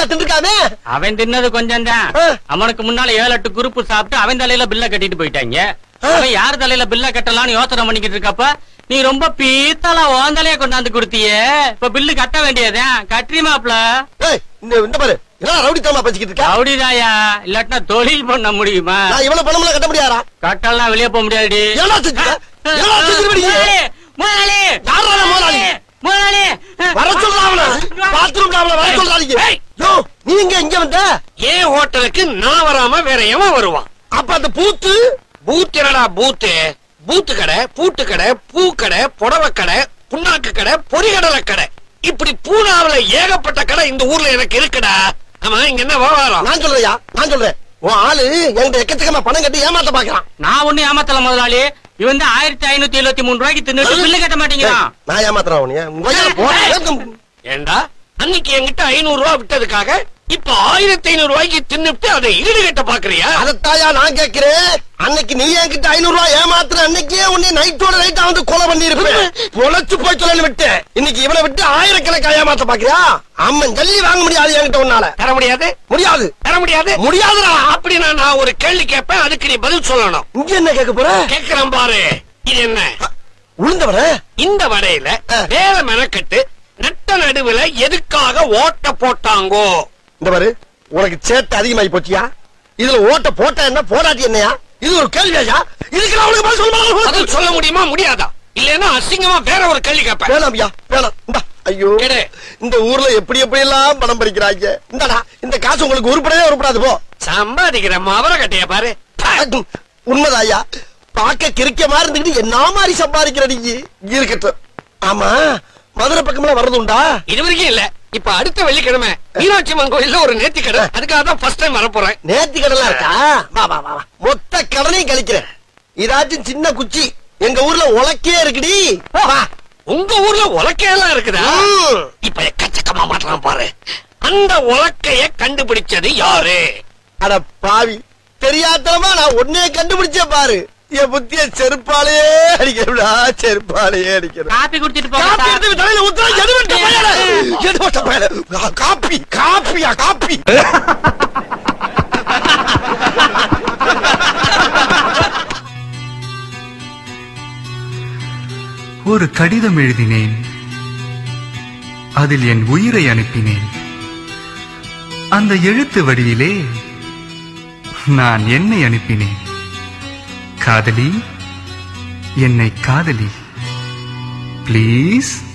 ஒழுங்கா தின்றுக்காமே அவன் தின்னது கொஞ்சம் தான் ஆ. அவனுக்கு முன்னால ஏழு எட்டு குரூப் சாப்பிட்டு அவன் தலையில பில்ல கட்டிட்டு போயிட்டாங்க அவன் யார் தலையில பில்ல கட்டலாம்னு யோசனை பண்ணிக்கிட்டு இருக்கப்ப நீ ரொம்ப பீத்தலா உன் தலைய கொண்டாந்து கொடுத்தியே இப்ப பில்லு கட்ட வேண்டியதுதான் கட்டுறியுமாப்ல ஏய், இந்த இந்த பாரு என்ன ரவுடித்தனமா பேசிக்கிட்டு இருக்க ரவுடிதாயா இல்லாட்டினா தொழில் பண்ண முடியுமா நான் இவ்வளவு பணமெல்லாம் கட்ட முடியாதா கட்டலாம் வெளியே போக முடியாதுடி ஏன்னா செஞ்சுக்க ஏன்னா செஞ்சுக்க முதலாளி, முதலாளி யாரா முதலாளி? முதலாளி வர சொல்றா அவன பாத்ரூம்ல அவன வர சொல்றாங்க ஏய். யோ நீ இங்க இங்க வந்த ஏன் ஹோட்டலுக்கு நான் வராம வேற எவன் வருவான் அப்ப அந்த பூத்து பூத் என்னடா பூத்து பூத்து கடை பூட்டு கடை பூ கடை புடவை கடை புண்ணாக்கு கடை பொறிகடலை கடை இப்படி பூனாவுல ஏகப்பட்ட கடை இந்த ஊர்ல எனக்கு இருக்குடா ஆமா இங்க என்ன விவகாரம் நான் சொல்றேயா நான் சொல்றேன் உன் ஆளு என்கிட்ட எக்கச்சக்கமா பணம் கட்டி ஏமாத்த பாக்குறான் நான் ஒண்ணு ஏமாத்தல முதலாளி இவன் தான் ஆயிரத்தி ஐநூத்தி எழுபத்தி மூணு ரூபாய்க்கு தின்னுட்டு பில்லு கட்ட மாட்டேங்கிறான் நான் ஏமாத்துறேன் உன்னைய உன் வயல போ ஏண்டா அன்னைக்கு என்கிட்ட ஐநூறு ரூபாய் விட்டதுக்காக இப்ப ஆயிரத்தி ஐநூறு ரூபாய்க்கு தின்னுட்டு அதை ஈடுகட்ட பாக்குறியா அதத்தாயா நான் கேக்குறேன் அன்னைக்கு நீ என்கிட்ட ஐநூறு ரூபாய் ஏமாத்துற அன்னைக்கே உன்னை நைட்டோட நைட்டா வந்து கொலை பண்ணி இருப்பேன் பொழைச்சு போய் சொல்லு விட்டு இன்னைக்கு இவனை விட்டு ஆயிரக்கணக்கா ஏமாத்த பாக்குறியா அம்மன் ஜல்லி வாங்க முடியாது என்கிட்ட உன்னால தர முடியாது முடியாது தர முடியாது முடியாதுடா அப்படின்னா நான் ஒரு கேள்வி கேட்பேன் அதுக்கு நீ பதில் சொல்லணும் இங்க என்ன கேட்க போற கேக்குறேன் பாரு இது என்ன உளுந்தவன இந்த வடையில ஆ. வேற மெனக்கட்டு நட்ட நடுவுல எதுக்காக ஓட்ட போட்டாங்கோ இந்த பாரு உனக்கு சேட்டை அதிகமாயி போச்சியா இதுல ஓட்ட போட்டா என்ன போடாட்டி என்னையா இது ஒரு கேள்வியா இதுக்கு நான் உனக்கு பதில் சொல்ல பதில் சொல்ல முடியுமா முடியாதா இல்லன்னா அசிங்கமா வேற ஒரு கேள்வி கேட்பேன் வேணாம் ஐயா வேணாம் இந்தா ஐயோ எடு. இந்த ஊர்ல எப்படி எப்படி எல்லாம் பணம் பறிக்கிறாங்க இந்தாடா இந்த காசு உங்களுக்கு உருப்படவே உருப்படாது போ சம்பாதிக்கிற மவர கட்டைய பாரு அஹ், உண்மைதான் ஐயா பார்க்க கிறுக்க மாதிரி இருந்துக்கிட்டு என்ன மாதிரி சம்பாதிக்கிற நீங்க இருக்கட்டும் ஆமா மதுரை பக்கம்லாம் வர்றது உண்டா இது வரைக்கும் இல்ல இப்ப அடுத்த வெள்ளிக்கிழமை மீனாட்சி அம்மன் கோயில்ல ஒரு நேர்த்தி கடை அதுக்காக தான் ஃபர்ஸ்ட் டைம் வர போறேன் நேர்த்தி கடலாம் இருக்கா வா வா வா வா. மொத்த கடனையும் கழிக்கிறேன் இதாச்சும் சின்ன குச்சி எங்க ஊர்ல உலக்கே இருக்குடி வா உங்க ஊர்ல உலக்கையெல்லாம் இருக்குதா ம். இப்ப எக்கச்சக்கமா மாட்டலாம் பாரு அந்த உலக்கைய கண்டுபிடிச்சது யாரு அட பாவி தெரியாதனமா நான் ஒன்னே கண்டுபிடிச்சேன் பாரு என் புத்திய செருப்பாலேயே அடிக்கிறா செருப்பாலேயே அடிக்கிறேன் காப்பி குடிச்சிட்டு காப்பி போங்க எடுத்து தலையில ஊத்துறா எடுவட்ட பயல எடுவட்ட பயல காப்பி காப்பியா காப்பி ஒரு கடிதம் எழுதினேன் அதில் என் உயிரை அனுப்பினேன் அந்த எழுத்து வடிவிலே நான் என்னை அனுப்பினேன் காதலி என்னை காதலி ப்ளீஸ்